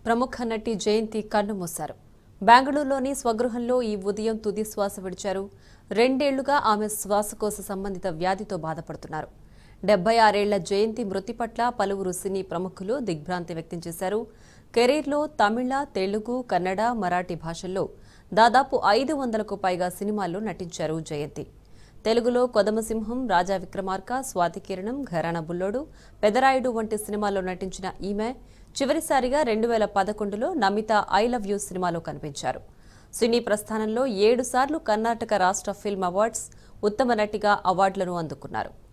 ప్రముఖ నటి జయంతి కన్నుమూశారు బెంగళూరులోని స్వగృహంలో ఈ ఉదయం తుది శ్వాస విడిచారు రెండేళ్లుగా ఆమె శ్వాసకోశ సంబంధిత వ్యాధితో బాధపడుతున్నారు డెబ్బై ఆరేళ్ల జయంతి మృతి పట్ల పలువురు సినీ ప్రముఖులు దిగ్భ్రాంతి వ్యక్తం చేశారు కెరీర్లో తమిళ తెలుగు కన్నడ మరాఠీ భాషల్లో దాదాపు ఐదు వందలకు పైగా సినిమాల్లో నటించారు జయంతి తెలుగులో కొదమసింహం రాజా విక్రమార్క స్వాతి కిరణం ఘరాన బుల్లోడు పెదరాయుడు వంటి సినిమాల్లో నటించిన ఈమె చివరిసారిగా రెండు వేల పదకొండులో నమిత ఐ లవ్ యూ సినిమాలో కనిపించారు సినీ ప్రస్థానంలో ఏడు సార్లు కర్ణాటక రాష్ట్ర ఫిల్మ్ అవార్డ్స్ ఉత్తమ నటిగా అవార్డులను అందుకున్నారు